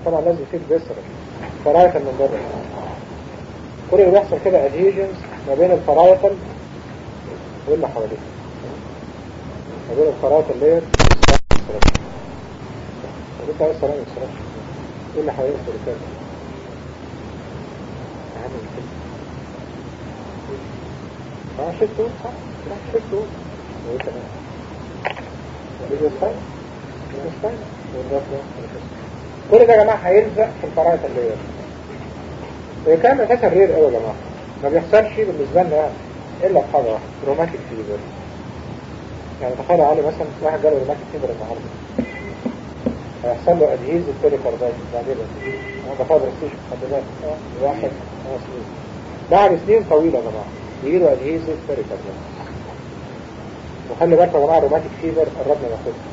طبعا لازم فيه الفيسرال فرايتال من بره كل اللي بيحصل كده ادهيجنز ما بين الفرايتال واللي حواليه ما بين الفرايتال لير وانت عايز سلام السلام ايه اللي حواليه الفريكات اهم من كده اه شفتوا صح صح شفتوا وايه كمان الاسباين الاسباين كل ده يا جماعه هيلزق في الفرايتال لير كان اساسا رير قوي يا جماعه ما بيحصلش بالنسبه لنا يعني الا في حاجه واحده روماتيك فيبر يعني تخيل علي مثلا واحد جاله روماتيك فيبر النهارده هيحصل له ادهيز البيريكاردايتس بعدين ده فاضل ستيشن خد بالك اه واحد اه سنين بعد سنين طويله يا جماعه يجي له ادهيز البيريكاردايتس وخلي بالك يا جماعه روماتيك فيبر قربنا ناخدها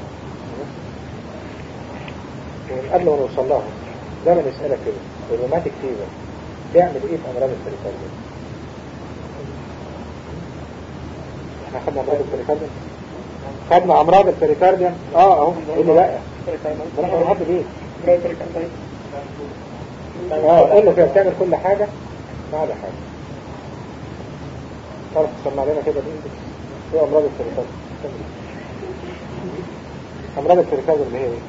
ومن قبل ما نوصل لها دايما نسالك كده الروماتيك فيبر تعمل ايه في امراض البريكارديوم احنا خدنا امراض البريكارديوم خدنا امراض البريكارديوم اه اهو ايه اللي بقى بناخد لحد ليه اه قول له كده بتعمل كل حاجه ما عدا حاجه تعرف تسمع لنا كده الاندكس ايه امراض البريكارديوم امراض البريكارديوم اللي هي ايه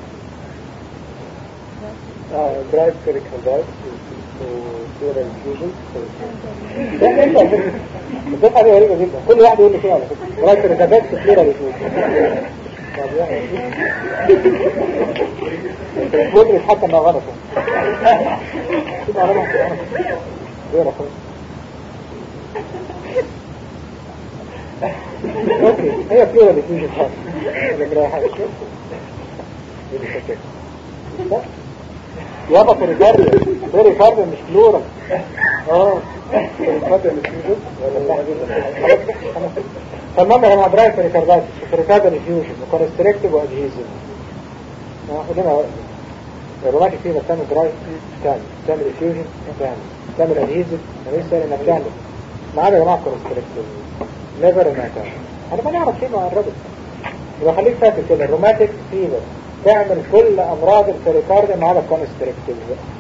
اه درايف بيريكاردايتس وسيرا انفيوجن الدفعة دي غريبة جدا كل واحد يقول لي كده على فكرة درايف بيريكاردايتس وسيرا انفيوجن مدرك حتى انها غلط كده غلط غير اخوي اوكي هي بلورال انفيوجن خالص ولا جراية حاجة لا يابا بريكارديا بريكارديا مش بلورال اه بريكارديا مش بلورال فالمهم يا جماعه درايف بريكاردايتس بريكارديا انفيوجن وكونستريكتيف وادهيزيف قلنا الروماتيك فيبر بتعمل درايف تعمل تعمل انفيوجن تعمل تعمل ادهيزيف انا لسه قايل انك تعمل ما عدا يا جماعه كونستريكتيف نيفر انها تعمل انا ما نعرف شيء مع الرجل يبقى خليك فاكر كده الروماتيك فيبر تعمل كل امراض البريكارديا ما عدا الكونستريكتيف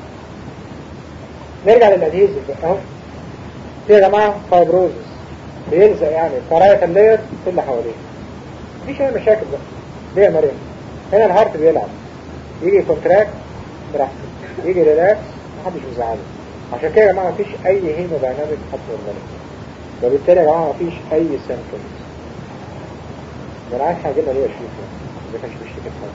نرجع للادهيزيف اهو في يا جماعه فايبروزس بيلزق يعني الفرايت اللير في اللي حواليه مفيش اي مشاكل بقى ليه يا مريم هنا الهارت بيلعب يجي كونتراكت براحته يجي ريلاكس محدش بيزعله عشان كده يا جماعه مفيش اي هيمو دايناميك حتى والملك وبالتالي يا جماعه مفيش اي سيمبتومز ده انا عايز حاجه ليه اشوفه ما كانش بيشتكي بحاجه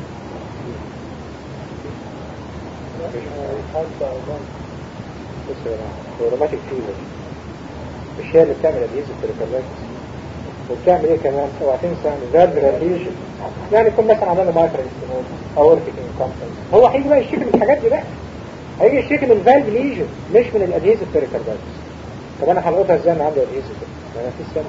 بص يا جماعه روماتيك فيبر مش هي اللي بتعمل ادهيز البريكاردايتس وبتعمل ايه كمان اوعى تنسى يعني فالف راديشن يعني يكون مثلا عملنا مايكرو انستموز اورتيك انكمبتنس هو هيجي بقى يشتكي من الحاجات دي بقى هيجي يشتكي من الفالف ليجن مش من الادهيز البريكاردايتس طب انا هلقطها ازاي انا عندي ادهيز ما فيش سنه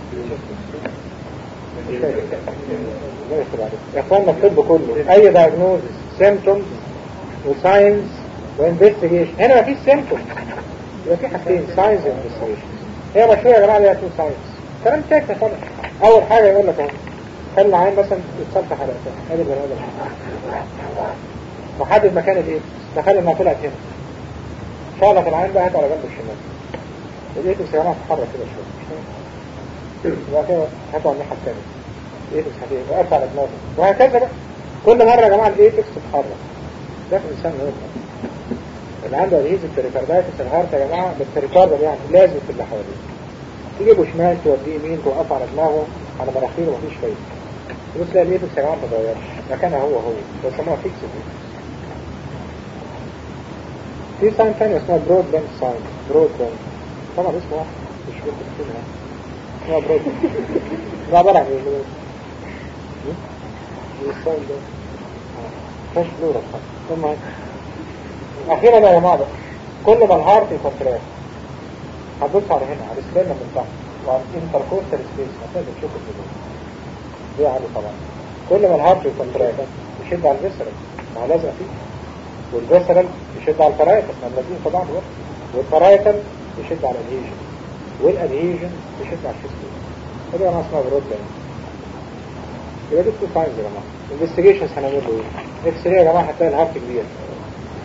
يا اخوانا الطب كله اي دايجنوزس سيمتومز وساينز وانفستيجيشن هنا مفيش سيمتوم يبقى في حاجتين ساينز وانفستيجيشن هي مشهوره يا جماعه ليها تو ساينز كلام ساكت خالص اول حاجه يقول لك اهو خلي العين مثلا يتصلح على ادي البني ادم وحدد مكان الايه تخيل انها طلعت هنا شغلك العين بقى هات على جنب الشمال الايدكس يا جماعه تتحرك كده شويه يبقى كده هاتوا على الناحيه الثانيه الايدكس هتبقى ارفع على دماغه وهكذا بقى كل مره يا جماعه الايدكس تتحرك ده في الانسان يطلع اللي عنده ادهيز البريكاردايتس الهارت يا جماعه بالبريكارديوم يعني لازم في اللي حواليه تجيبه شمال توديه يمين توقف على دماغه على مناخيره مفيش فايده تبص تلاقي الايدكس يا جماعه ما اتغيرش مكانها هو هو بيسموها فيكس في ساين ثاني اسمها برود باند ساين برود باند طبعا اسمه واحد مش كنت بتقولها اسمها برود ده عبارة عن ايه؟ الساين ده فاش بلورة ثم اخيرا يا جماعة بقى كل ما الهارت يكونتراكت هتبص على هنا على السلمة من تحت وعلى الانتركوستال سبيس هتقدر تشوف الجنون دي عالي طبعا كل ما الهارت يكونتراكت يشد على الفيسرال ما هو لازق فيه والفيسرال يشد على الفرايتل ما لازقين في بعض برضه والفرايتل يشد على الادهيجن والادهيجن يشد على الفيسرال فدي انا اسمها برود باين يبقى دي تو ساينز يا جماعه انفستيجيشنز هنعمل له ايه؟ اكس راي يا جماعه هتلاقي الهارت كبير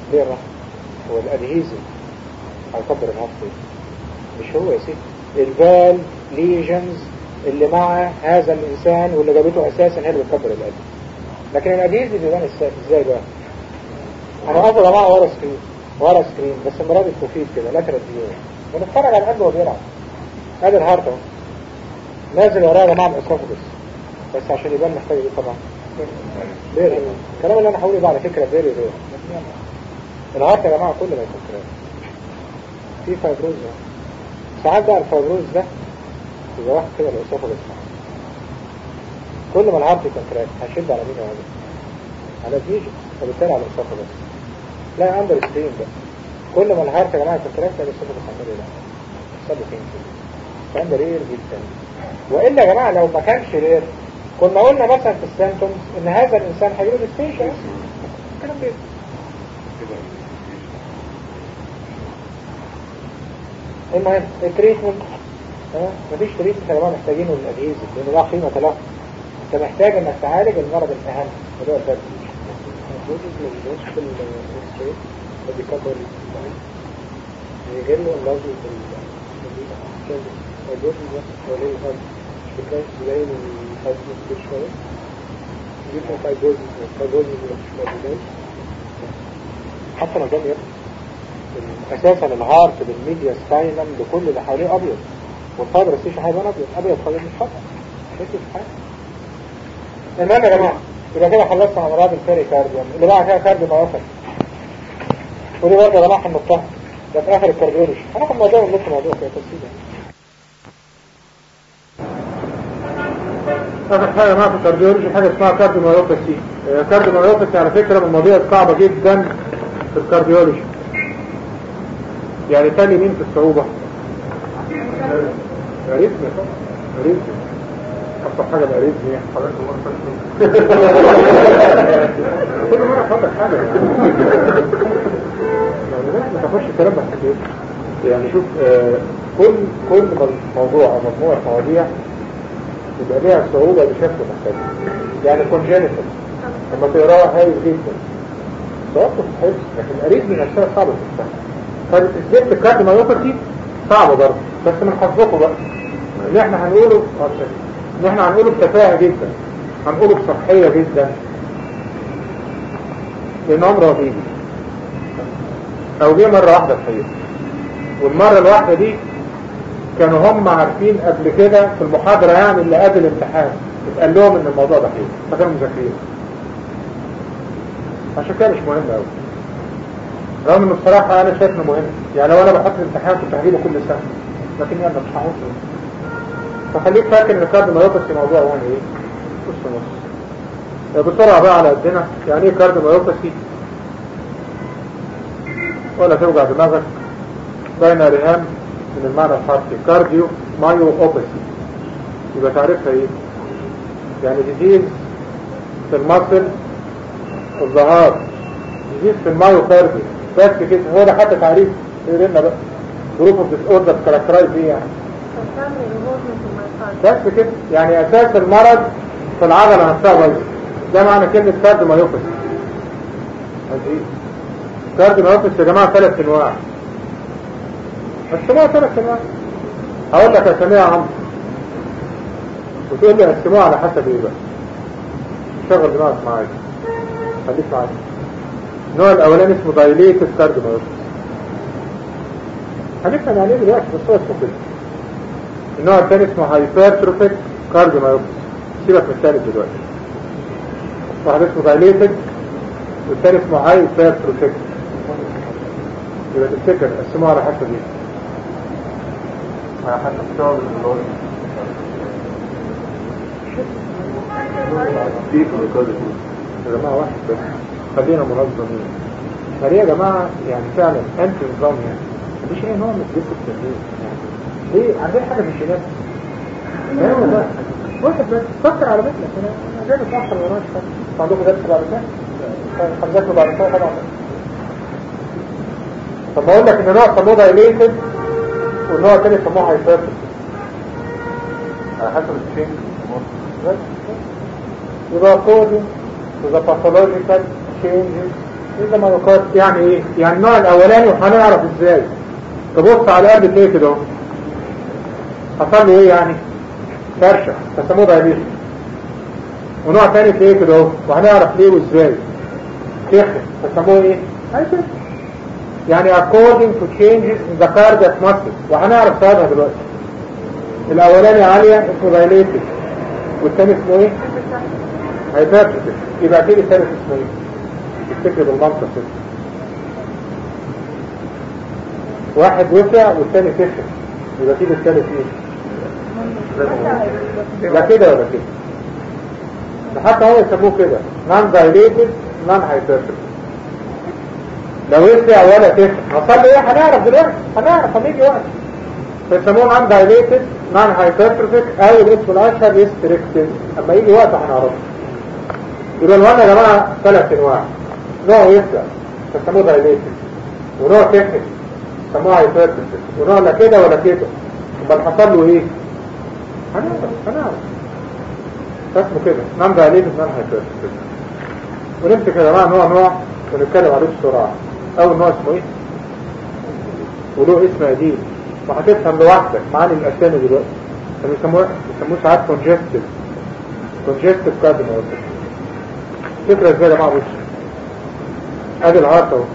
ليه الرحم هو الادهيزم هيكبر الهارت ريت مش هو يا سيدي الفال ليجنز اللي مع هذا الانسان واللي جابته اساسا هي اللي بتكبر القلب لكن الادهيزم بيبان ازاي بقى انا افضل معاه ورا سكرين ورا سكرين بس المراد الخفيف كده لا ترديه ونتفرج على القلب وهو بيلعب ادي الهارت اهو نازل وراه يا جماعه الاسوفجس بس عشان يبان محتاج ايه طبعا بيري الكلام اللي انا هقوله ده على فكره بيري بيري الهارت يا جماعه كل ما يكون كراك في فايبروز ده ساعات بقى الفايبروز ده يبقى واحد كده الاسوفجس كل ما الهارت يكون كراك هيشد على مين يا راجل على الفيجن وبالتالي على الاسوفجس لا اندر ستريم ده كل ما الهارت يا جماعه يكون كراك ده الاسوفجس عمال يلعب يحصل له فين الكلام ده رير جدا والا يا جماعه لو ما كانش رير كنا قلنا مثلا في السيمتومز ان هذا الانسان هيجيله ديستيشن كلام بيه المهم التريتمنت ها مفيش تريتمنت يا جماعه محتاجينه للادهيزم لان لا قيمه له انت محتاج انك تعالج المرض الاهم اللي هو الفاتح غير له لازم في الجزء ده وليه الهرم مش بتلاقي زي الهرم كتير شوية يبقى فايبوزيس فايبوزيس مش موجودين حتى لو كان يبقى اساسا الهارت بالميديا سباينم بكل اللي حواليه ابيض والفايبر ستيشن هيبقى ابيض ابيض خالص مش فاضي مش في حاجه المهم يا جماعه يبقى كده خلصنا امراض البيريكارديوم اللي بقى فيها كارديو مواقف ودي برضه يا جماعه النقطه ده في اخر الكارديولوجي هناخد موضوع ونص موضوع كده تفصيل اخر حاجه معايا في الكارديولوجي حاجه اسمها كارديوميوباثي كارديوميوباثي على فكره من المواضيع الصعبه جدا في الكارديولوجي يعني تاني مين في الصعوبه اريثميا اريثميا اكتر حاجه الاريثميا كل مره فاضل حاجه يعني ما تاخدش الكلام بس كده يعني شوف آه كل كل موضوع او مجموعه مواضيع يبقى ليها صعوبة بشكل مختلف يعني كونجينيتال لما تقراها هايل جدا صعوبة في الحفظ لكن الاريزمي نفسها صعبة في الفهم فالزبط الكارديوميوباثي صعبة برضه بس من حظكم بقى اللي احنا هنقوله اللي احنا هنقوله بتفاهة جدا هنقوله بسطحية جدا لان عمره بيجي او جه مرة واحدة الحقيقة والمرة الواحدة دي كانوا هم عارفين قبل كده في المحاضرة يعني اللي قبل الامتحان اتقال لهم ان الموضوع ده خير فكانوا مذاكرين عشان كده مش مهم قوي رغم انه بصراحة انا شايف انه مهم يعني لو انا بحط الامتحان كنت هجيبه كل سنة لكن يلا مش هعوز فخليك فاكر ان الكارديوميوباثي موضوع يعني ايه نص نص بسرعة بقى على قدنا يعني ايه كارديوميوباثي ولا توجع دماغك بين رهام من المعنى الحرفي كارديو مايو اوبسي يبقى تعرفها ايه يعني ديزيز في المصل الظهار ديزيز في المايو كارديو بس كده هو ده حتى تعريف لنا بقى جروب اوف ديس اوردر كاركترايز ايه يعني بس كده يعني اساس المرض في العضله نفسها بس ده معنى كلمه كارديو مايوبسي كارديو مايوبسي يا جماعه ثلاث انواع السماء ثلاث انواع هقول لك اسميها يا عمرو وتقول لي السماء على حسب ايه بقى شغل دماغك معايا خليك معايا النوع الاولاني اسمه دايليتد كارديوميوباثي هنفهم يعني ايه دلوقتي بس هو اسمه كده النوع الثاني اسمه هايبرتروفيك كارديوميوباثي سيبك من الثالث دلوقتي واحد اسمه دايليتد والثاني اسمه هايبرتروفيك يبقى تفتكر السماء على حسب ايه على حسب شغل اللون يا جماعة واحد بس خلينا منظمين فليه يا جماعة يعني فعلا انت نظام يعني مفيش اي نوع من الجسم التنمية يعني ليه عندنا حاجة في الشباب لا والله واحد بس فكر على مثلك انا انا جاي متأخر وراش عندكم درس بعد كده خمسات بعد كده طبعا طب اقول لك ان نوع سموه دايليتد والنوع الثاني سموه هايبرتروفي على حسب الشيء يبقى according to the pathological changes إذا ما يقال يعني إيه يعني النوع الأولاني وهنعرف إزاي تبص على القلب تلاقيه كده اهو. حصل له إيه يعني فرشة فسموه دايبيتس ونوع تاني تلاقيه كده اهو وهنعرف ليه وإزاي تخن فسموه إيه هايبر يعني according to changes in the cardiac muscle وهنعرف سببها دلوقتي الأولاني عالية اسمه dilated والثاني اسمه إيه هايبرتيف يبقى اكيد الثالث اسمه ايه تفتكر بالمنطق كده واحد وسع والثاني كسر يبقى اكيد الثالث ايه لا كده ولا كده ده حتى هو يسموه كده نان دايليتد نان هايبرتيف لو وسع ولا كسر حصل له ايه هنعرف دلوقتي هنعرف هنيجي وقت فيسموه نان دايليتد نان هايبرتروفيك او الاسم الاشهر ريستريكتيف اما يجي وقت هنعرفه يبقى الوان يا جماعه ثلاث انواع نوع يسرع فسموه دايليتد ونوع تكنيك سموه هايبرتروفيك ونوع لا كده ولا كده يبقى حصل له ايه هنعرف هنعرف اسمه كده نان دايليتد نان هايبرتروفيك ونمسك يا جماعه نوع نوع ونتكلم عليه بسرعه اول نوع اسمه ايه وله اسم قديم وهتفهم لوحدك معاني الاسامي دلوقتي كانوا بيسموه بيسموه ساعات كونجستد كونجستد كاردينوسيس فكرة ازاي يا جماعه بص ادي الهارت اهو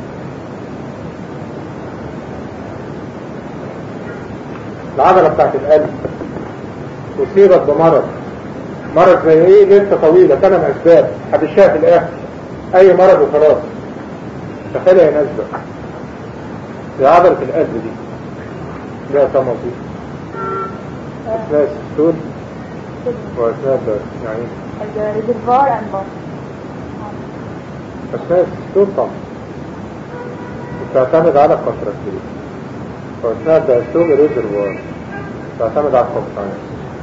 العضلة بتاعت القلب أصيبت بمرض مرض زي ايه لسه طويلة ثمان أسباب هتشاها في الآخر أي مرض وخلاص تخيل يا ناس بقى دي عضلة القلب دي ليها ثمر دي أثناء السستول وأثناء الدرس يعني the reservoir and body. أثناء السستول طبعا بتعتمد على الكونتراكتيليتي وأثناء الدرسول ريزرفوار تعتمد على الكونتراكتيليتي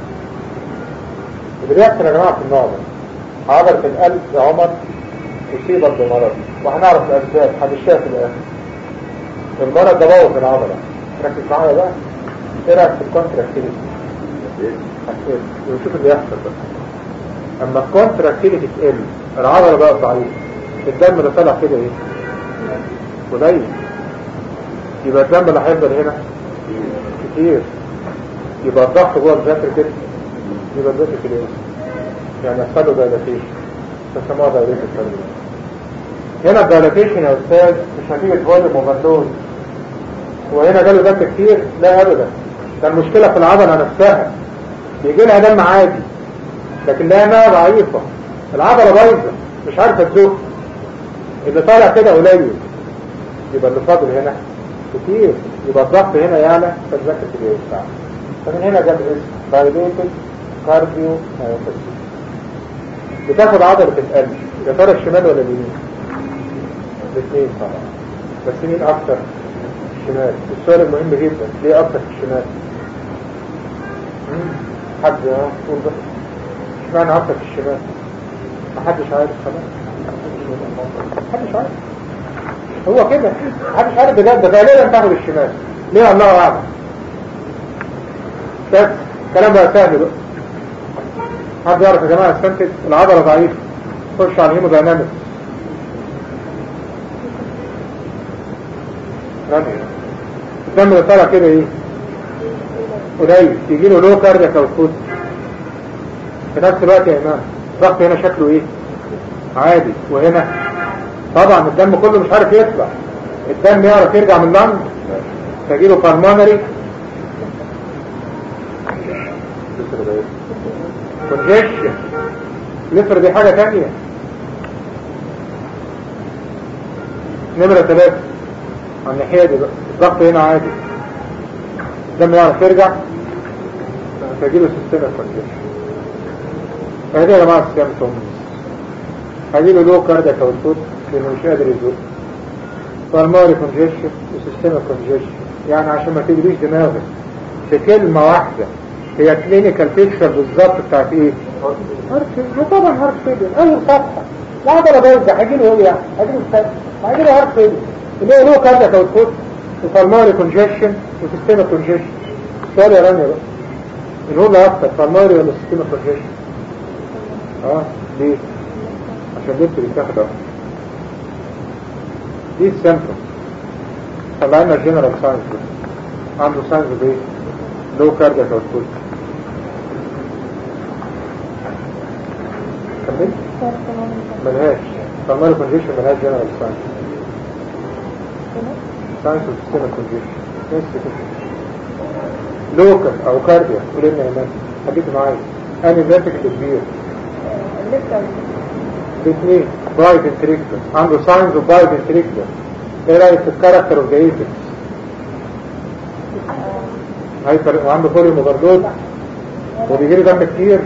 اللي بيحصل يا جماعة في النوع ده عضلة القلب يا عمر أصيبت بمرض وهنعرف الأسباب هنشاف في الآخر المرض ده بوظ العضلة ركز معايا بقى ايه رأيك في الكونتراكتيليتي؟ هتقل ونشوف اللي يحصل بقى اما الكونتراكتيليتي تقل العضلة بقى ضعيفة الدم اللي طالع كده ايه؟ قليل يبقى الدم اللي هيفضل هنا كتير يبقى الضغط جوه الذاكر كده يبقى الذاكر كده ايه؟ يعني يحصل له دايلاتيشن فسموها دايلاتيشن هنا الدايلاتيشن يا استاذ مش نتيجة فوليوم وبالون وهنا جاله دم كتير لا ابدا ده المشكلة في العضلة نفسها بيجي لها دم عادي لكن لانها ضعيفة العضلة بايظة مش عارفة تزق اللي طالع كده قليل يبقى اللي فاضل هنا كتير يبقى الضغط هنا يعلى فالذكر كده يوسع فمن هنا جاب اسم دايليتد كارديو مايوباثي بتاخد عضلة القلب يا ترى الشمال ولا اليمين؟ الاثنين طبعا بس مين اكتر؟ الشمال السؤال المهم جدا ليه اكتر في الشمال؟ مم. حد اه قول بقى اشمعنى اكتر في الشمال؟ محدش عارف خلاص محدش عارف هو كده محدش عارف بجد غالبا تاخد الشمال ليه الله اعلم بس كلام بقى سهل بقى حد يعرف يا جماعه استنتج العضله ضعيفه خش على الهيموداينامكس رمي الدم اللي طالع كده ايه قليل يجي له لو كاردياك اوتبوت في نفس الوقت يا امام الضغط هنا شكله ايه عادي وهنا طبعا الدم كله مش عارف يطلع الدم يعرف يرجع من اللنج تجي له بالمونري كونجيشن لفر دي حاجة تانية نمرة ثلاثة على الناحية دي بقى الضغط هنا عادي الدم يعرف يرجع فيجيله سيستم كونجيشن فهذه يا جماعة السيمتومز هيجيله لو كاردياك اوتبوت لانه مش قادر يزوق بالماري كونجيشن وسيستم كونجيشن يعني عشان ما تجريش دماغك في كلمة واحدة هي كلينيكال بيكشر بالظبط بتاعت ايه؟ هارت فيلير طبعا هارت فيلير اول صفحة العضلة بايظة هيجي له ايه يعني؟ هيجي له ستاك هيجي له هارت فيلير اللي هو له كاردياك اوتبوت وبالماري كونجيشن وسيستم كونجيشن السؤال يا رانيا بقى اللي هو اللي اكتر بالماري ولا سيستم كونجيشن؟ اه ليه؟ عشان لسه بيتاخد اهو دي السيمتوم طلع لنا الجنرال ساينس عنده ساينس بايه؟ لو كاردياك اوتبوت كمل ملهاش فالمال كونجيشن ملهاش جنرال ساينس ساينس وسيستم كونجيشن بس كده لوكال او كاردياك قول لنا يا مان خليك معايا اني ذاتك كبير الاثنين باي فنتريكتور عنده ساينز اوف باي فنتريكتور ايه رايك في الكاركتر اوف ذا ايبكس هايبر وعنده فوليوم اوفرلود وبيجي له دم كتير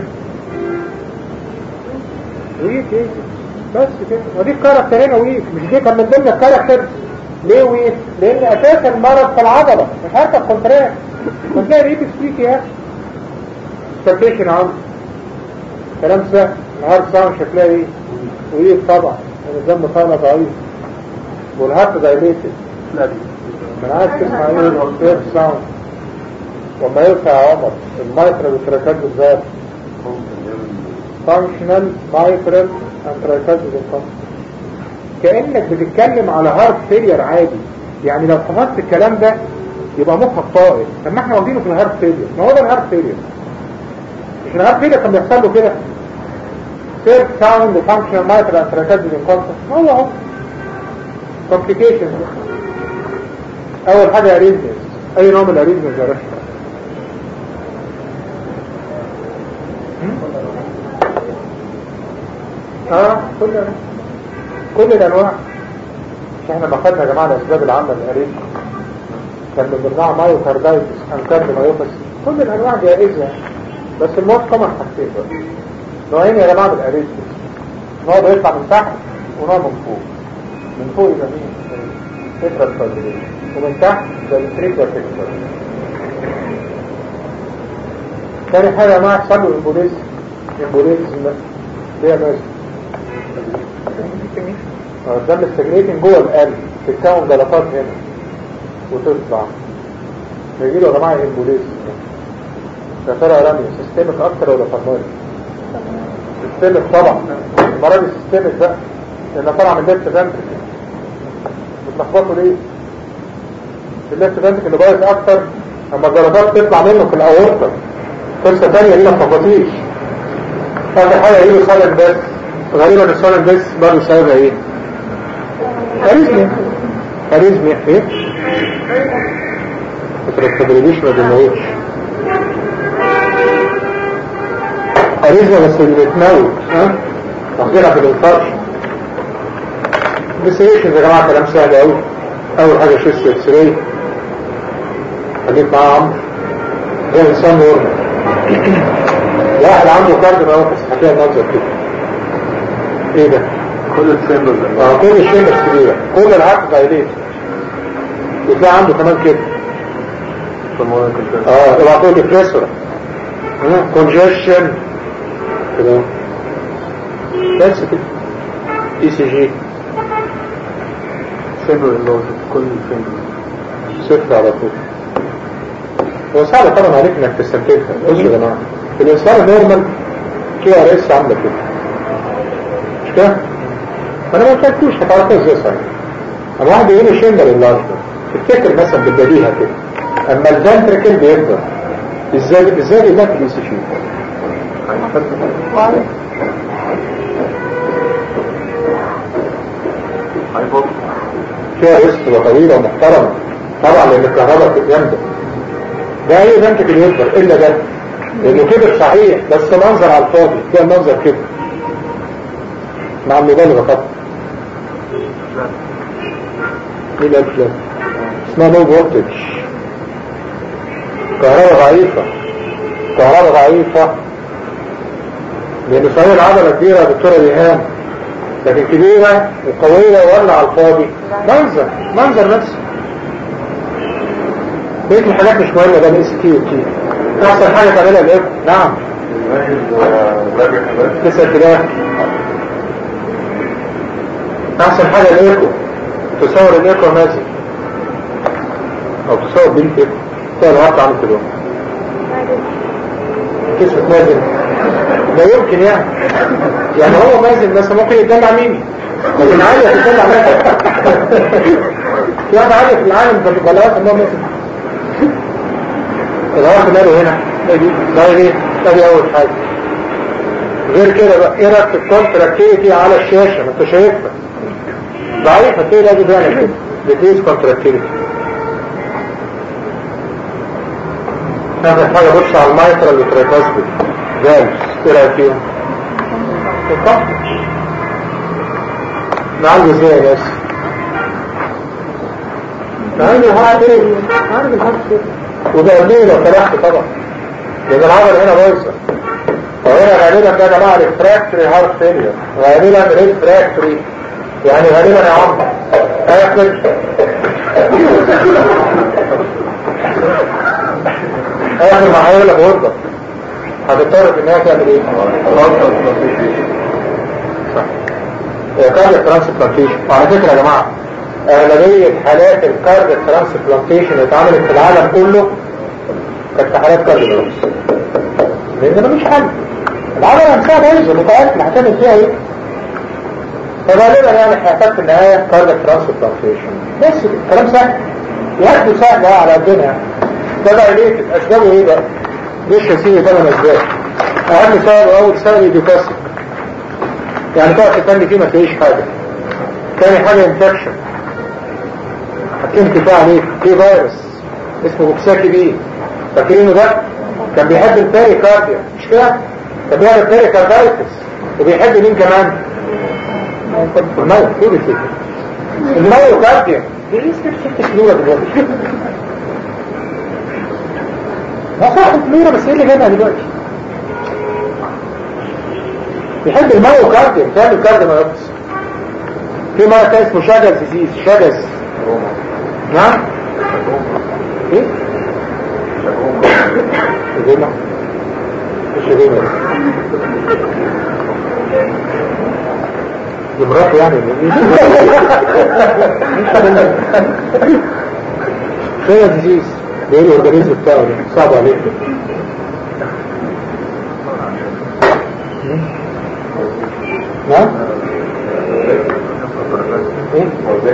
ويك ايه بس كده ودي الكاركتر هنا ويك مش دي كان من ضمن الكاركتر ليه ويك لان اساسا المرض في العضله مش عارفه الكونتراكت فتلاقي الايبكس ويك يا اخي سبريشن عنده كلام سهل الهارد ساوند هتلاقي ايه ويك طبعا يعني الدم طالع ضعيف والهارت دايليتد من عايز تسمع ايه الهارت ساوند وما يرفع عمر المايترا والتراكات بالذات functional mitral and tricuspid كأنك بتتكلم على هارت فيلير عادي يعني لو حفظت الكلام ده يبقى مخك طائر طب ما احنا واخدينه في الهارت فيلير ما هو ده الهارت فيلير مش الهارت فيلير كان بيحصل له كده سيرف ساوند وفانكشنال مايترال اند تراكاسبيد ما هو اهو complications اول حاجه اريزمز اي نوع من الاريزمز يا باشا اه كل كل الانواع مش احنا ما خدنا يا جماعه الاسباب العامه للاريزم كان من ضمنها مايوكاردايتس انكارديومايوباثي كل الانواع جائزه بس الموت طبعا حاجتين بقى نوعين يا جماعه من الاريزم نوع بيطلع من تحت ونوع من فوق من فوق يبقى مين؟ فكرة الفاضلين ومن تحت ده الفريكوة فكرة تاني حاجة ما يحصل له امبوليزم امبوليزم ليه ماشي الدم السجريتنج جوه القلب تتكون جلطات هنا وتطلع بيجي له يا جماعه امبوليزم يا ترى رمي سيستمك اكتر ولا فارماري سيستمك طبعا المرض السيستمك بقى لان طالع من ليفت فانتركل بتلخبطوا ليه الليفت فانتركل اللي بايظ اكتر اما الجلطات تطلع منه في الاورطه قصه ثانيه دي ما تلخبطيش اخر حاجه يجي صالح بس غالبا الصالح بس برضه سببها ايه اريزميا اريزميا ايه ما تستغربيش ما تدموش اريزميا بس اللي بتموت ها تاخدينها في الانفارش بس ايش يا جماعه كلام سهل قوي اول حاجه شيست اكس راي خليك معاه عمرو ده انسان نورمال واحد عنده كارد مواقف هتلاقي المنظر كده ايه ده كل السيمبل اه كل الشيء كبيرة كل العقد عيلين وتلاقي عنده كمان كده اه العقود الكريسورة كونجيشن كده بس كده اي سي جي سيمبل اللوز كل السيمبل صفر على طول هو صعب طبعا عليك انك تستنتجها بص يا جماعه في الانسان النورمال كي ار اس عامله كده مش كده؟ فانا ما قلتلكوش هتعرفها ازاي صحيح اما واحد يقول لي شندر اللارج تفتكر مثلا بالبديهه كده اما الفنتركل بيكبر ازاي ازاي يبقى في سي شي فيها ريسك وطويله ومحترمه طبعا لان الكهرباء جامده ده اي فنتركل يكبر الا ده لانه كبر صحيح بس منظر على الفاضي ده منظر كده مع المبالغه طبعا ايه الافلام اسمها لو فولتج كهرباء ضعيفة كهرباء ضعيفة لان صحيح العضلة كبيرة يا دكتورة ريهام لكن كبيرة وقوية ولا على الفاضي منظر منظر نفسه بقيت الحاجات مش مهمة ده الاس كي وكي احسن حاجة تعملها الايه نعم تسأل كده احسن حاجة الايكو تصور الايكو نازل او تصور بنت ايكو تلاقي الهارت عامل كده كسفة نازل لا يمكن يعني يعني هو نازل بس ممكن يتدلع مين لكن عالية في الدنيا عملها في واحد عالية في العالم بلغات انه مثل الهواء ماله هنا ده ايه ده دي اول حاجة غير كده بقى ايه رأيك في الكونتراكتيفيتي على الشاشة ما انت شايفها ضعيف هتلاقي لازم يعمل كده بتقيس كونتراكتيفيتي اخر حاجة بص على المايترال والترايكاسبيد جالس ايه رأيك فيهم؟ بالضبط نعالجه ازاي يا ناس؟ نعالجه هارت ايه؟ نعالجه الهارت ايه؟ وده ليه لو فرحت طبعا لان العضل هنا بايظه فهنا غالبا ده يا جماعه ريفراكتوري هارت فيلير غالبا ريفراكتوري يعني غالبا يا عم هياخد هياخد محاولة لك غربة هتضطر في انها تعمل ايه؟ صح كارد ترانسبلانتيشن وعلى فكرة يا جماعة أغلبية حالات الكارد ترانسبلانتيشن اللي اتعملت في العالم كله كانت حالات كارد لأن ده مش حل العمل نفسها بايظة متأكد هتعمل فيها ايه؟ فغالبا يعني هيحتاج في النهاية كارد ترانسبلانتيشن بس الكلام سهل يبدو سهل على الدنيا ده بقى ليه أسبابه ايه بقى؟ مش هسيبه ثمان أسباب أهم سبب أول سبب يدوكاسك يعني تقعد تتني فيه ما تلاقيش حاجة تاني حاجة انفكشن هتكون كفاية عليك في فيروس اسمه بوكساكي بي فاكرينه ده كان بيحب البيريكارديا مش كده كان بيعمل بيريكاردايتس وبيحب مين كمان المية كده كده الميوكارديا دي لسه شفت فلورة دلوقتي ما صح فلورة بس ايه اللي جابها دلوقتي بيحب الميوكارديا بتعمل الكارديا ما يقص في مرة كان اسمه شجز ديزيز شجز نعم ايه شجيمة مش شجيمة دي مراته يعني شجز ديزيز بيقول الاورجانيزم بتاعه ده صعب عليك نعم ايه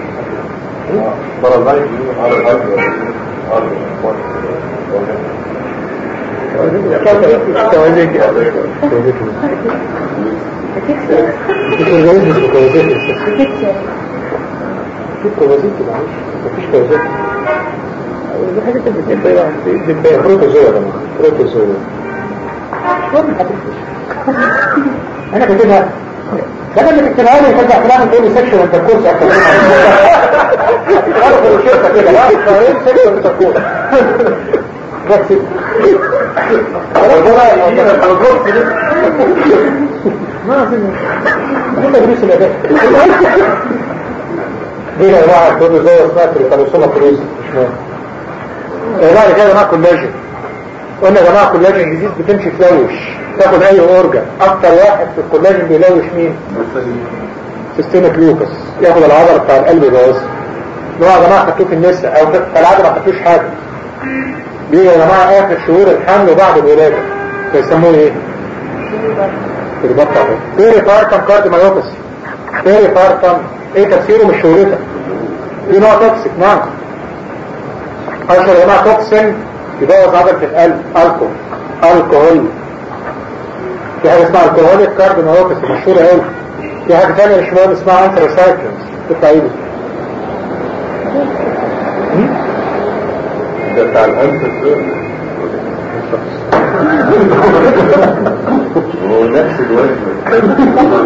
مفيش كوازات الحاجات اللي بتبقى دبان بروتوزوا ده بروتوزوا انا كاتبها ده اللي بتكتبها لي كده كلام تقول لي سكشن انت كورس اكتر عارف الشركه كده لا فاهم سكشن انت كورس بس ما في ما تدريس الاداء دي يا جماعه تقول زي اسمها تريكالوسوما كروز مش مهم بعد كده يا جماعه كولاجين قلنا يا جماعه كولاجين جديد بتمشي تلوش تاخد اي اورجن اكتر واحد في الكولاجين بيلوش مين سيستمك لوكس ياخد العضله بتاع القلب يبوظها اللي هو يا جماعه خدتوه في النساء او في العاده ما خدتوش حاجه دي يا جماعه اخر شهور الحمل وبعد الولاده بيسموه ايه؟ بيبطع بيري بارتم كارديومايوباثي بيري بارتم ايه تفسيره مش شهرتها في نوع توكسيك نعم اشهر يا جماعه توكسين يبوظ عضله القلب الكحول الكحول في حاجه اسمها الكحوليك كارديومايوباثي مشهوره قوي في حاجه ثانيه مش مهم اسمها انترسايكلز تطلع ايه ده بتاع الأنف هو نفس الوزن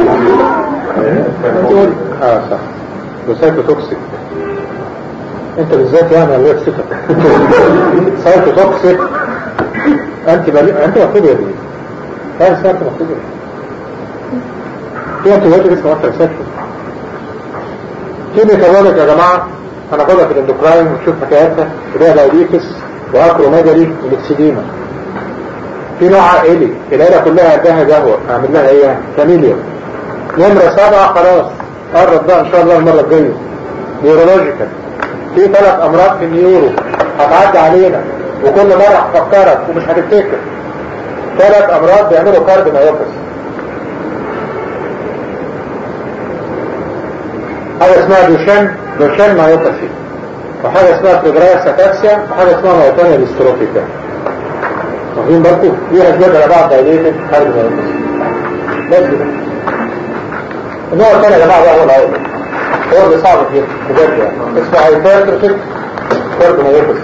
اه صح وسايكو توكسيك انت بالذات يعني الله يكسفك سايكو توكسيك انت بلي... انت مكتوب يا ابني لا انت مكتوب في انت واجب اسمه انت رسالته في ميتابوليك يا جماعه هناخدها في الاندوكراين ونشوف حكاياتها اللي هي دايبيتس واكروميجالي والاكسيديما في نوع عائلي العيله كلها عندها قهوه اعمل لها ايه فاميليا نمره سبعه خلاص قرب بقى ان شاء الله المره الجايه نيورولوجيكال في ثلاث امراض في النيورو هتعدي علينا وكل مره هفكرك ومش هتفتكر ثلاث امراض بيعملوا كارديومايوباثي حاجة اسمها دوشان دوشان مايوباثي وحاجة اسمها فيبرايس اتاكسيا وحاجة اسمها مايوتونيا ديستروفيكا واخدين بالكم دي اسباب على بعض دايليتد خارج مايوباثي بس كده النوع الثاني يا جماعة بقى هو الأول هو اللي صعب جدا بجد يعني اسمه هايبرتروفيك كارد مايوباثي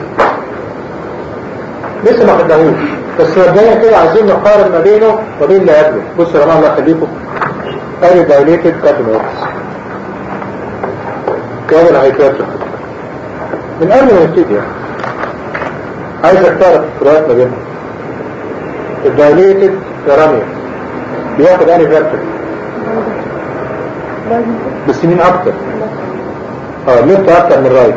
لسه ما خدناهوش بس مبدئيا كده عايزين نقارن ما بينه وبين اللي قبله بصوا يا جماعه الله يخليكم ادي دايليتد كاتميرس كده الهايبرتروفيك من قبل ما نبتدي يعني عايزك تعرف الفروقات ما بينهم الدايليتد كراميا بياخد انهي فيرتيكال بس مين اكتر اه ليفت اكتر من رايت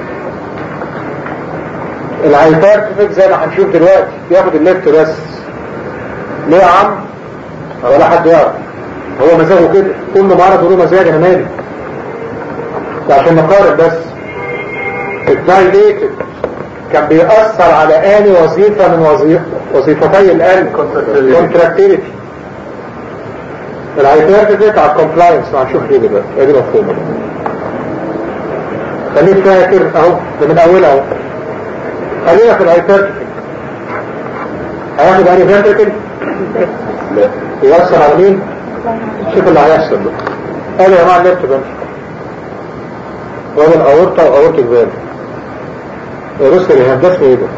الهايبرتروفيك زي ما هنشوف دلوقتي بياخد الليفت بس ليه يا عم ولا حد يعرف هو مزاجه كده كله معرض وله مزاج انا مالي ده عشان نقارن بس الدايليتد كان بيأثر على اني وظيفة من وظيف وظيفتي القلب كونتراكتيليتي الهايبرتروفيك على الكومبلاينس هنشوف ليه دلوقتي ادي مفهومه خليك فاكر اهو ده من اولها اهو خلينا في الهايبرتروفيك هياخد انهي فيرتيكال لا يوصل على مين شوف اللي هيحصل بقى قال يا جماعه الليفت بنش وهو الاورطه واورطه فالف الروسكر يهاب ده اسمه ايه ده؟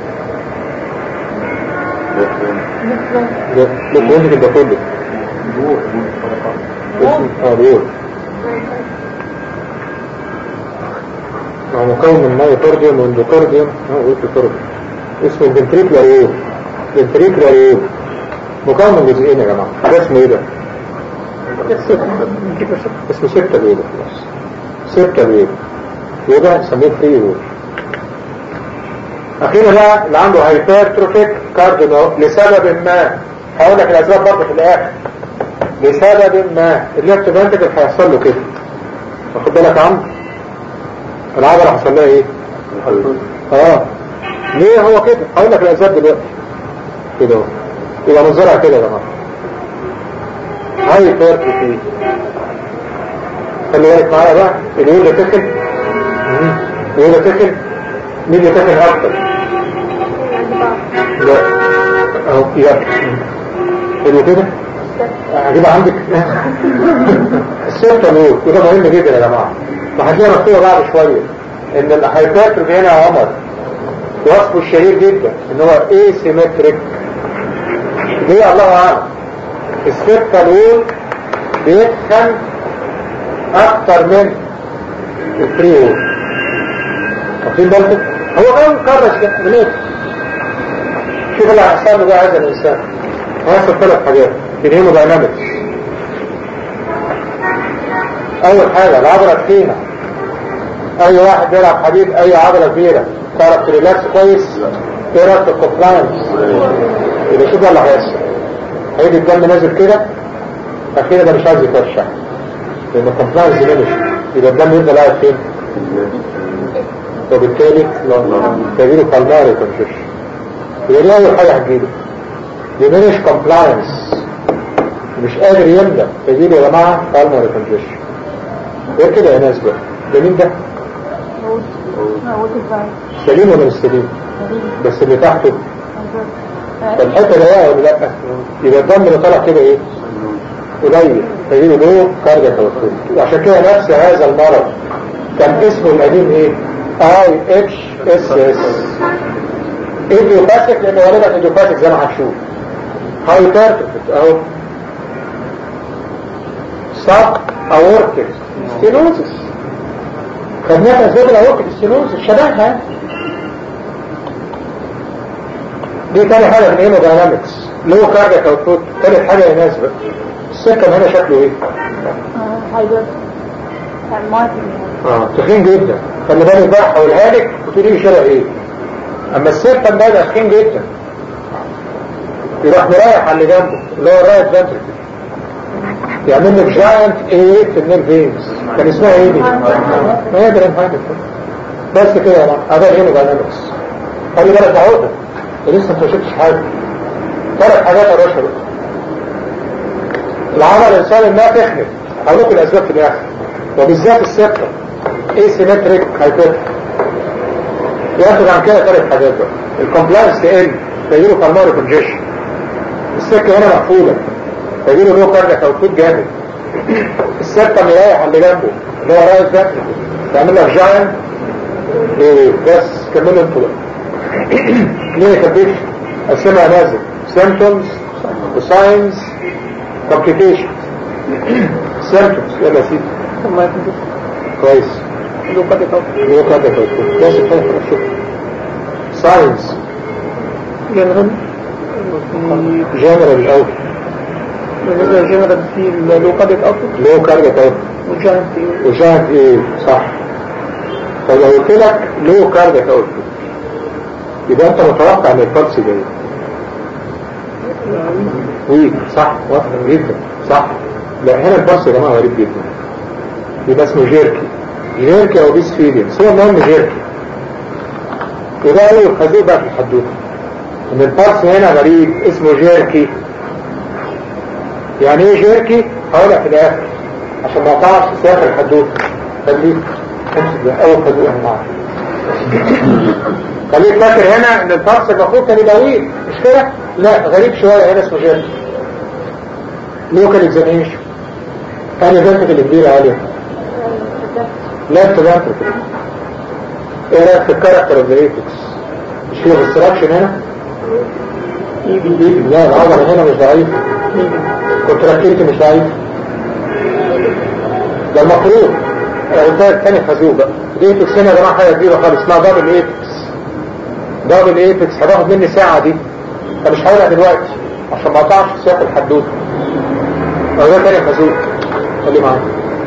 ده ده بينزل ده كله اسمه اه دور هو مكون من مايوكارديوم واندوكارديوم اه قلت كارديوم اسمه الفنتريكولار وول فنتريكولار وول مكون من جزئين يا جماعه ده اسمه ايه ده؟ اسمه سبتة ويل خلاص سبتة ويل وده سموه فري ويل اخيرا بقى اللي عنده هايبرتروفيك كارديو لسبب ما هقول لك الاسباب برضه في الاخر لسبب ما الليفت فانتكل هيحصل له كده واخد بالك يا عم العضله حصل لها ايه؟ اه ليه هو كده؟ هقول لك الاسباب دلوقتي كده اهو يبقى منظرها كده يا جماعه هايبرتروفي خلي بالك معايا بقى اليوم اللي تكل اليوم اللي تكل مين اللي تكل اكتر؟ لا اهو يلا حلو كده هجيبها عندك السيرتا نور وده مهم جدا يا جماعه وهتلاقيها مكتوبه بعد شويه ان الهايبرتروفي هنا يا عمر وصفه الشهير جدا ان هو اي سيمتريك ليه الله اعلم السيرتا نور بيتخن اكتر من الفري وول واخدين بالكم هو كان مكرش كده من ايه شوف اللي هيحصل له بقى هذا الانسان هيحصل ثلاث حاجات الهيموداينامكس اول حاجه العضله تخينه اي واحد بيلعب حديد اي عضله كبيره تعرف تريلاكس كويس ايه رايك في الكومبلاينس يبقى شوف اللي هيحصل هيجي الدم نازل كده اخيرا ده مش عايز يترشح لان الكومبلاينس دي مش يبقى الدم يفضل قاعد فين وبالتالي تجيله كالماري كونفيش يبقى دي اول حاجه هتجيله diminish compliance مش قادر يملى تجيله يا جماعه كالماري كونفيش غير كده يا ناس بقى ده مين ده؟ سليم ولا مش سليم؟ بس اللي تحته فالحته ده ولا لا؟ يبقى الدم اللي طالع كده ايه؟ قليل فيجيله له كاردياك اوتوماتيك عشان كده نفس هذا المرض كان اسمه القديم ايه؟ اي اتش اس اس ايديوباثيك لانه غالبا ايديوباثيك زي ما هنشوف هايبرتروفيك اهو سب اورتيك ستينوزس خدناها في اسباب الاورتيك ستينوزس شبهها دي تاني حاجه من هيموداينامكس لو كاردياك اوتبوت تالت حاجه يناسبك السكن هنا شكله ايه؟ هايبر كان مارتن اه تخين جدا خلي بالك بقى هقولها لك وتقولي لي شبه ايه اما السيرتم ده ده تخين جدا يروح مريح على اللي جنبه اللي هو الرايت فنتركل يعمل لك جاينت ايه في النير فينز كان اسمها ايه دي؟ ما يقدر يفهم بس كده يا جماعه هذا الهيموداينامكس خلي بالك ده عقده ده لسه ما شفتش حاجه ثلاث حاجات يا باشا بقى. العمل الانسان انها تخنق هقول لكم الاسباب في الاخر وبالذات السكة asymmetric hypertrophy ياخد عن كده ثلاث حاجات بقى الكومبلاينس تقل فيجيله بالماري كونجيشن السكة هنا مقفولة فيجيله لو كاردياك اوتبوت جامد السكة مريح على اللي جنبه اللي هو رايت ده تعمل لك جاين ايه بس كملوا انتوا بقى كلينيكال بيش قسمها نازل symptoms وساينز complications symptoms يلا يا سيدي ثم يكون كويس له قد يكون لو كاردياك اوتبوت بس كده شوف ساينز جنرال جنرال الاول بالنسبة للجنرال في له قد يكون لو كاردياك اوتبوت وجاهد في وشاهد ايه صح فلو قلت لك لو كاردياك اوتبوت يبقى انت متوقع ان البلس جاي ويك صح واضح جدا صح لا هنا البلس يا جماعه غريب جدا يبقى اسمه جيركي جيركي او بيس فيلينز هو المهم جيركي وده اول خازوق بقى في الحدوته ان البلس هنا غريب اسمه جيركي يعني ايه جيركي هقولها في الاخر عشان ما اقطعش في اخر الحدوته خليك امسك ده اول خازوق انا معاك خليك فاكر هنا ان البلس المفروض كان يبقى ويك مش كده؟ لا غريب شويه هنا اسمه جيركي لوكال اكزامينشن انا ذاتك اللي كبيره عليها لا تبعتك ايه رايك في الكاركتر اوف ذا ايبكس مش فيه ديستراكشن هنا لا العضله هنا مش ضعيفه كونتراكتيلتي مش ضعيف ده المفروض قلتها الثاني خازوق بقى الايبكس هنا يا جماعه حاجه كبيره خالص اسمها دبل ايبكس دبل ايبكس هتاخد مني ساعه دي فمش هقولها دلوقتي عشان ما اقطعش في سياق الحدوته أو ده تاني خازوق خلي معايا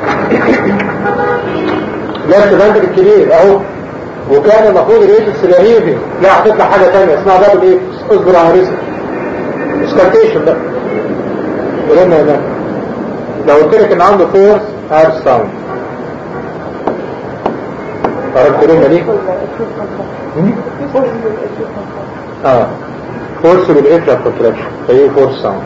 لا البندر الكبير اهو وكان المفروض الايبكس الرهيبي لا هتطلع حاجه ثانيه اسمها دبل ايبكس اصبر على رزق سكارتيشن بقى قلنا هنا لو قلت لك ان عنده فورس هارد ساوند عرفت كلمه دي؟ اه فورس بالانترا كونتراكشن فهي فورس ساوند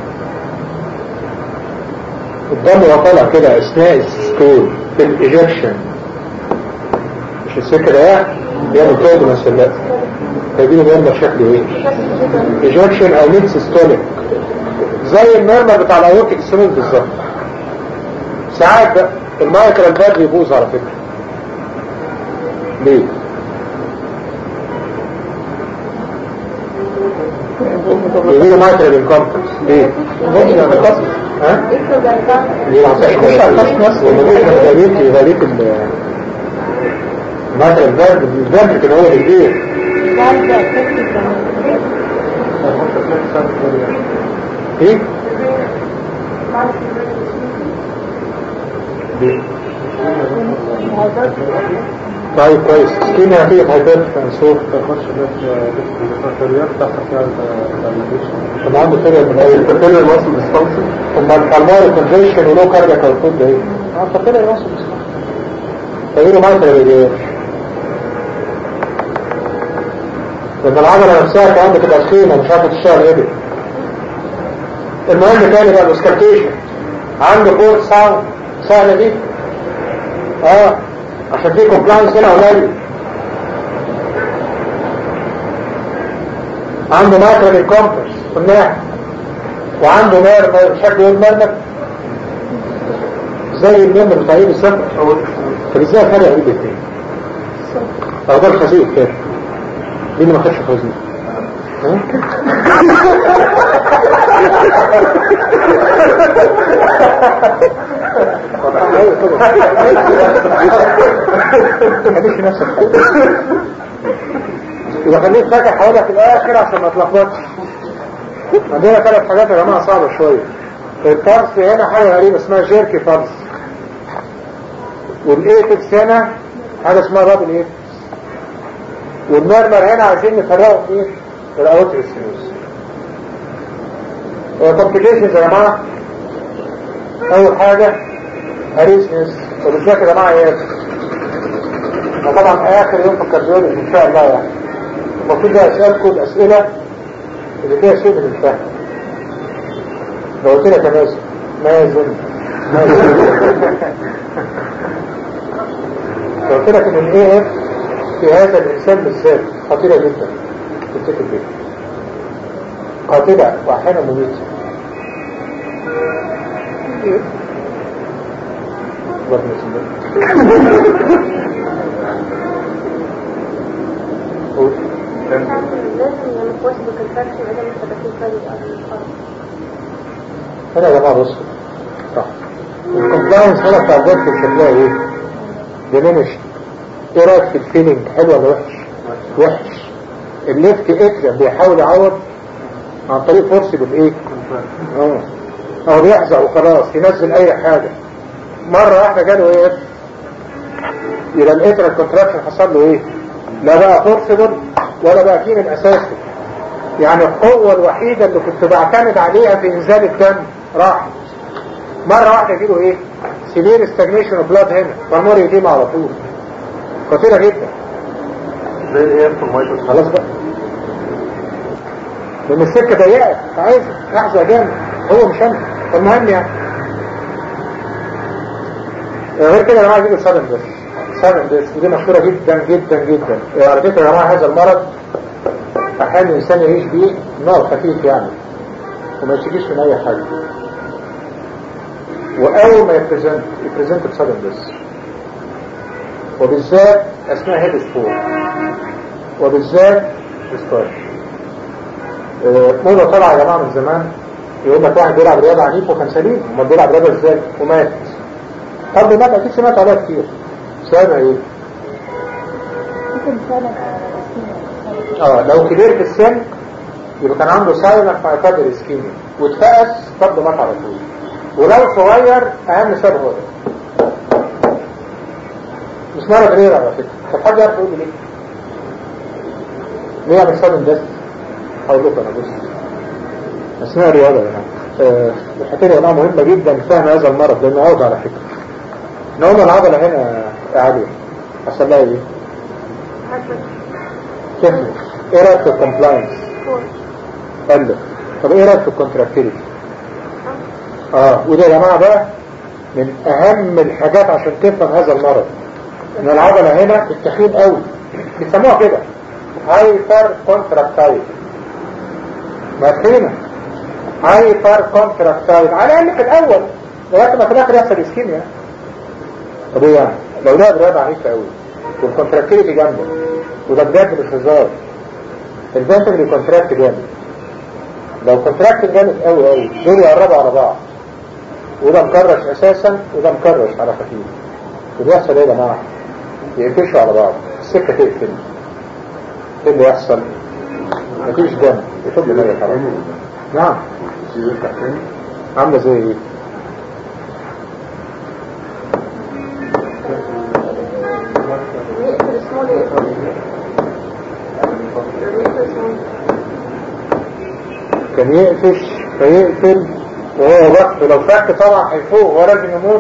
الدم وهو طالع كده اثناء السكول في الايجكشن مش السكه ده بيعمل كده مسلات فدي بيعمل شكل ايه ايجكشن او ميد سيستوليك زي المرمى بتاع الاورتيك سينوس بالظبط ساعات بقى المايكرال باد بيبوظ على فكره ليه يجي له مايكرال انكمبتنس ليه ها ليه يخش على الكاس نفسه غاليك غاليك المايكرال باد الباد كده هو اللي كبير ايه ليه طيب كويس سكينة فيه هيبات فانسوف تخش بالبطاريات تحت فيها الدايليشن طب عنده فرق من اول البطارية الوصل بالسبونسر ثم الكالماري كونجيشن ولو كارجا كالفود ده ايه عنده فرق الوصل تغييره مايكرو ريديوش لان العضلة نفسها كمان بتبقى سخينة مش عارفة تشتغل ايه دي. المهم تاني بقى الاسكارتيشن عنده فور ساوند سهلة دي اه عشان في كومبلاينس هنا قليل عنده مايكرو كومبرس قلناها وعنده مير شكله المرمى زي النمر بتاع ايه بالظبط طب ازاي فرق ايه الاثنين اه ده الخازوق كده مين اللي ما خدش خازوق ها؟ خليش نفسك يبقى خليك فاكر حوالك في الاخر عشان ما تلخبطش عندنا ثلاث حاجات يا جماعه صعبه شويه الفرس هنا حاجه غريبه اسمها جيركي فرس والايتكس هنا حاجه اسمها رابل ايتكس والمرمر هنا عايزين نفرقه في ايه؟ الاوتريسيوس كومبليكيشنز يا جماعه اول حاجه اريسنس وبالذات يا جماعه ايه طبعا اخر يوم في الكارديولوجي ان شاء الله يعني المفروض ده اسالكم الاسئله اللي فيها شيء من الفهم لو قلت لك يا مازن مازن مازن قلت لك ان الاي اف في هذا الانسان بالذات خطيرة جدا تفتكر بيه قاتلة واحيانا مميتة برضه اسمه قول. لازم ينقص بكونتراكشن إذا مش هتكون فايدة أو هنا يا جماعة بصوا صح الكومبلاينس هنا بتاع الجد شكلها ايه؟ diminished ايه رايك في الفيلينج حلو ولا وحش؟ وحش الليفت اترم بيحاول يعوض عن طريق فرصي بالايه؟ اه هو بيحزق وخلاص ينزل اي حاجة مرة واحدة جاله ايه؟ يبقى الاترم كونتراكشن حصل له ايه؟ لا بقى فورسبل ولا بقى فيه من اساسه يعني القوة الوحيدة اللي كنت بعتمد عليها في انزال الدم راحت مرة واحدة يجيله ايه سيفير استجنيشن اوف بلاد هنا فالمر يجيب على طول خطيرة جدا زي الايه في المية خلاص بقى لان السكة ضيقة عايز احزق جامد هو مش انا فالمهم يعني غير كده يا جماعة يجيله سادن بس سادن بس ودي مشهورة جدا جدا جدا على فكرة يا جماعة هذا المرض احيانا الانسان يعيش بيه نوع خفيف يعني وما يشتكيش من اي حاجة واول ما يبريزنت يبريزنت بسادن بس وبالذات اثناء هيد سبور وبالذات ديسكارد موضة طلع يا جماعة من زمان يقول لك واحد بيلعب رياضة عنيف وكان سليم امال بيلعب رياضة ازاي ومات طب مات اكيد سمعت عليها كتير سببها ايه؟ اه لو كبير في السن يبقى كان عنده سايلنت مايوكارديال اسكيميا واتفقس طب مات على طول ولو صغير اهم سبب هو ده مش مرض رير على فكره طب حد يعرف يقول لي ليه؟ ليه يعمل سادن ديث؟ هقول لكم انا بص اثناء الرياضه يعني أه الحكايه دي مهمه جدا فهم هذا المرض لانه عوض على فكره نوم العضله هنا عاليه حصل لها ايه؟ تفرق ايه رايك في الكومبلاينس؟ قال طب ايه رايك في الكونتراكتيليتي؟ اه وده يا جماعه بقى من اهم الحاجات عشان تفهم هذا المرض ان العضله هنا التخين قوي بيسموها كده هايبر كونتراكتايل ما تخينه هايبر كونتراكتايل على الاقل في الاول لغايه ما في الاخر يحصل اسكيميا طب ايه يعني لو لعب رياضه عنيفه قوي والكونتراكتيليتي جامده وده بجد مش هزار الفنتر اللي كونتراكت جامد لو كونتراكت جامد قوي قوي دول يقربوا على بعض وده مكرش اساسا وده مكرش على خفيف وبيحصل ايه يا جماعه يقفشوا على بعض السكه تقفل ايه اللي يحصل مفيش دم يفضل ميه خلاص نعم يرجع تاني عامله زي ايه يقفل سمول يقفل سمول كان يقفش فيقفل وهو وقت لو فك طبعا هيفوق هو لازم يموت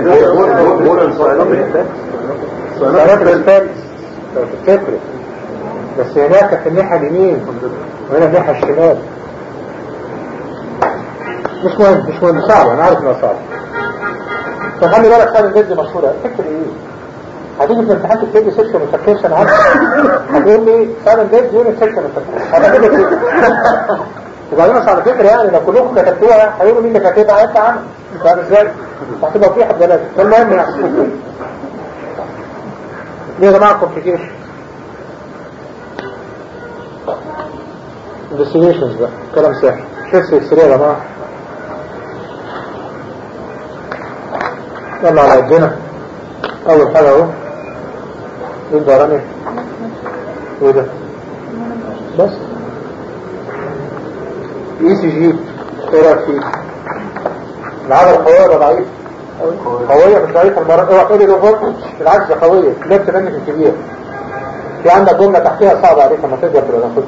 صلاة الثالث لو تفتكروا بس هناك في الناحية اليمين وهنا الناحية الشمال مش مهم مش مهم صعب انا عارف انها صعب فخلي بالك خالد الجد مشهورة فكر ايه هتيجي في الامتحان تكتب لي سيكشن وسكشن عارف هتقول لي فعلا جد يونت سيكشن وسكشن هتكتب كده وبعدين بس على فكرة يعني لو كلكم كتبتوها هيقولوا مين اللي كاتبها انت عم فاهم ازاي؟ هتبقى فضيحة ببلاش فالمهم يعني ليه يا جماعة كومبليكيشن investigations بقى كلام سهل شيست اكس يا جماعة يلا على قدنا اول حاجة اهو ايه الدوراني ايه ده بس اي سي جي ايه رايك فيه العضله قويه ولا ضعيفه قويه مش ضعيفه المره اوعى تقولي لو فولتج بالعكس ده قويه لبت منك الكبير في عندك جمله تحتيها صعبه عليك لما تقدر تاخدها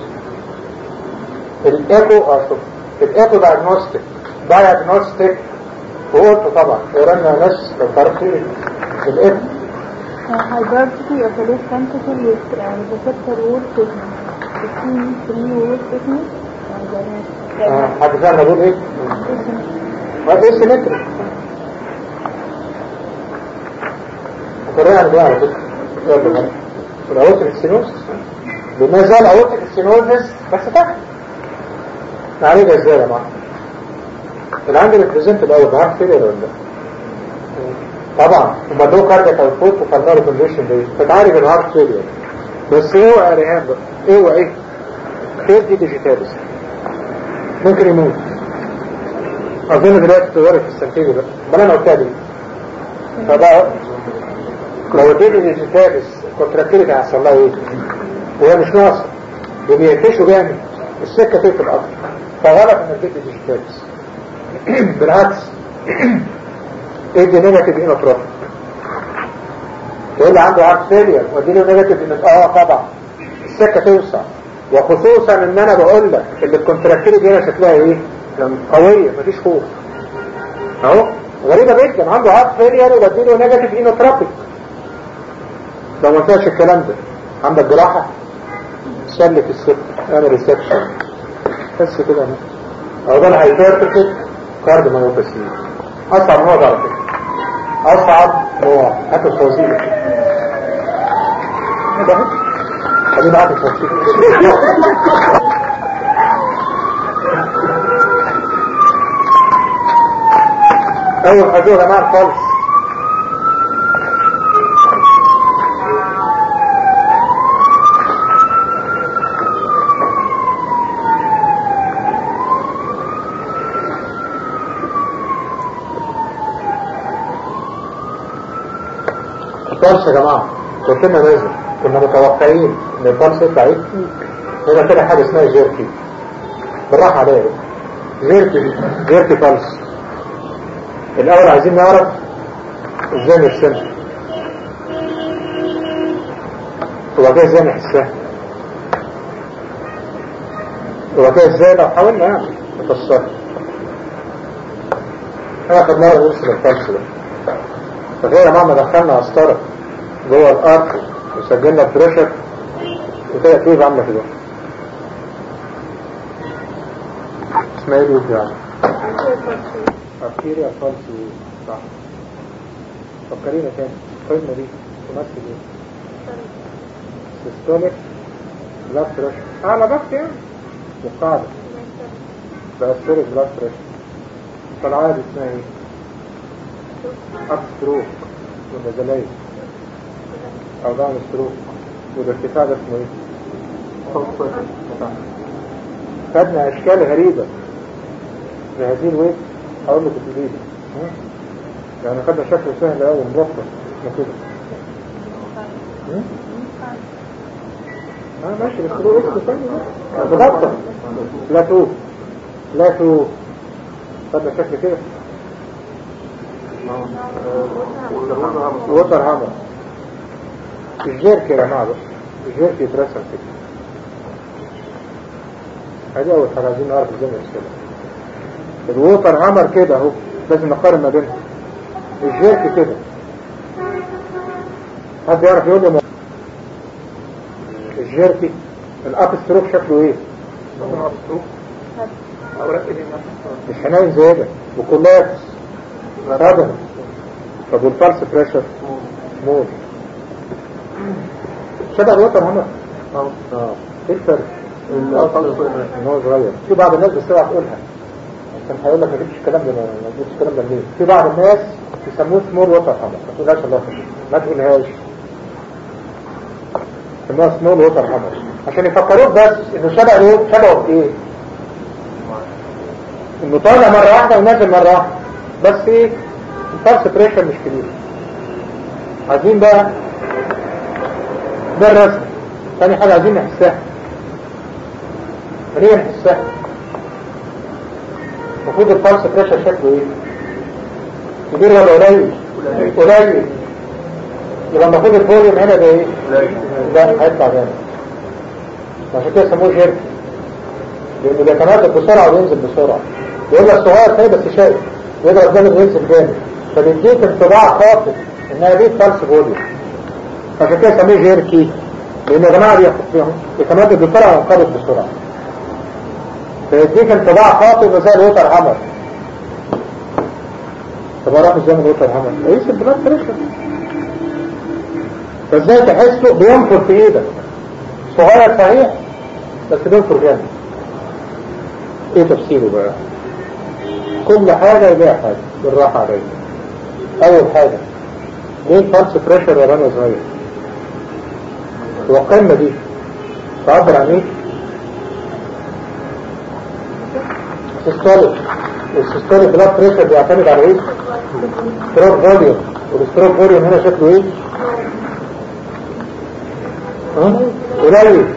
الايكو اه شوف الايكو دايجنوستيك دايجنوستيك وقلت طبعا قرانا ناس لو تعرف ايه الايكو Hypertrophy of the left ventricle with uh, receptor wall thickness. Between three wall thickness and the اه حد فاهم بقول ايه؟ ما في سيمتري قرينا عن ده على فكره يلا بقى الاورتيك ستينوزس بما زال اورتيك ستينوزس بس تحت نعالجها ازاي يا معلم العند البريزنت الاول معاك فيلر ولا لا طبعا لما دو كاردياك اوتبوت وفالناري كونديشن دي فتعالج الهارت فيلر بس هو يا ريهان بقى ايه هو ايه خير دي ديجيتاليس ممكن يموت اظن دلوقتي تدوري في السنتين بقى بل انا قلتها دي فبقى لو اديني ديجيتاليس كونتراكتيليتي هيحصل لها ايه وهي مش ناقصه وبيقفشوا جامد السكه تقفل اكتر فغلط انك تدي ديجيتاليس بالعكس ادي نيجاتيف انوتروبيك تقول لي عنده هارت فيلير وادي له نيجاتيف انوتروبيك اه طبعا السكه توسع وخصوصا ان انا بقول لك اللي الكونتراكتيليتي هنا شكلها ايه قويه مفيش خوف اهو غريبه جدا عنده هارت فيلير وبدي له نيجاتيف انوتروبيك لو ما فيهاش الكلام ده عندك جراحه سلك الست اعمل ريسبشن بس كده انا او ده الهايبرتيك كارد مايوباسي اصعب نوع ده على فكره اصعب نوع هات التوزيع ده خلينا هات التوزيع اول حاجه يا جماعه الفلس الفلس يا جماعه كنا نازل كنا متوقعين ان الفلس يطلع ايه هنا كده حاجه اسمها جيركي بالراحه عليا جيركي دي جيركي فلس الاول عايزين نعرف ازاي نرسمها هو كده ازاي نحسها هو كده ازاي لو حاولنا يعني نفسرها انا خدناها نرسم الفلس ده فغير ما دخلنا قسطرة جوه الارض وسجلنا بريشر وكده كيف عامله كده اسمها ايه دي يعني ارتيريا فالسي صح فكرينا تاني قلنا دي تمثل ايه سيستوليك بلاد بريشر اعلى ضغط يعني وقاعدة بأثرت بلاد بريشر فالعادة اسمها ايه اب ستروك ونزلية او داون ستروك والارتفاع ده اسمه ايه خدنا اشكال غريبة لهذه الويت هقول لك الجديد يعني خدنا شكل سهل قوي مرفق كده اه ماشي بس له اسم ثاني تبطل بلاتو بلاتو خدنا شكل كده ووتر هامر الجيرك يا جماعه بس الجيرك يترسم كده هذه اول حاجه عايزين نعرف ازاي نرسمها الووتر هامر كده اهو لازم نقارن ما بينهم الجيرك كده حد يعرف يقول لي الجيركي الاب ستروك شكله ايه مش حنين زيادة وكلابس صدمة طب والفالس بريشر موت شبه الوتر هنا اه ايه الفرق ان هو صغير في بعض الناس بتسرع تقولها كان هيقول لك ما جبتش الكلام ده ما جبتش الكلام ده منين في بعض الناس يسموه سمول ووتر هامر ما تقولهاش الله يخليك ما تقولهاش يسموها سمول ووتر هامر عشان يفكروك بس انه شبه ايه شبهه في ايه انه طالع مرة واحدة ونازل مرة واحدة بس ايه الفالس بريشر مش كبير عايزين بقى ده الرسم ثاني حاجة عايزين نحسها ليه نحسها المفروض الفالس بريشر شكله ايه كبير ولا قليل قليل يبقى المفروض الفوليوم هنا ده ايه لا هيطلع جامد عشان كده سموه جيركي لانه بيتناسب بسرعه وينزل بسرعه يقول لك صغير تاني بس شايف يضرب جامد وينزل جامد فبيديك انطباع خاطئ انها دي فالس فوليوم عشان كده سموه جيركي لان يا جماعه بيتمدد بسرعه وينقبض بسرعه فيديك انطباع خاطئ انه زي الوتر هامر طب اروح ازاي من الوتر هامر اقيس البلاد بريشر فازاي تحسه بينفر في ايدك صغير صحيح بس بينفر جامد ايه تفسيره بقى كل حاجة ليها حاجة بالراحة عليك اول حاجة ليه الفالس بريشر يا رنا صغير هو القمة دي تعبر عن ايه سيستوليك والسيستوليك بلاد بريشر بيعتمد على ايه ستروك فوليوم والستروك فوليوم هنا شكله ايه ها قليل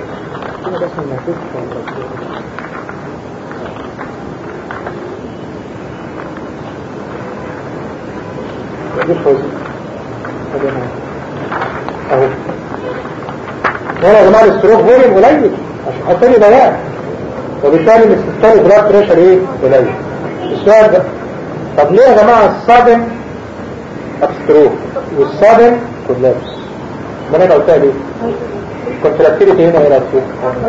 مفيش فوزي اهو هنا يا جماعه الستروك فوليوم قليل عشان حتى لي بيان وبالتالي الاستثمار بلاد بريشر ايه قليل السؤال ده طب ليه يا جماعه الصدم ستروك والصدم كولابس ما انا قلتها ليه كونتراكتيليتي هنا هنا فوق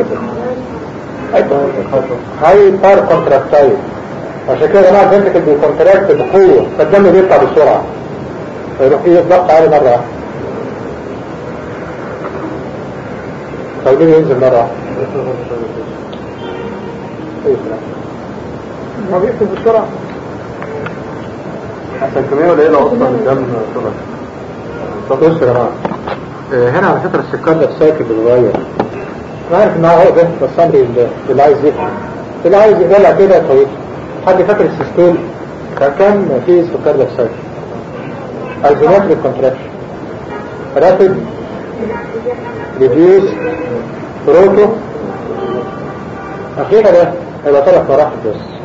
هاي بار كونتراكتايل عشان كده يا جماعه الفنتكل بيكونتراكت بقوه فالدم بيطلع بسرعه فيروح ايه ضغط عالي مره واحده طيب ليه ينزل مره واحده ايه الكلام ما بيقفل بسرعة عشان كمية قليلة أصلا الدم طلع طب بصوا يا جماعه آه، هنا على فكره السكر ده الساكن بيتغير انا عارف ان هو ده بس امري لله اللي عايز يفهم اللي عايز يقبلها كده طيب حد فاكر السيستول كان كان في سكر ده ساكن الزيمتريك كونتراكشن رابيد ريديوس بروتو اخيرا ده هيبقى ثلاث مراحل بس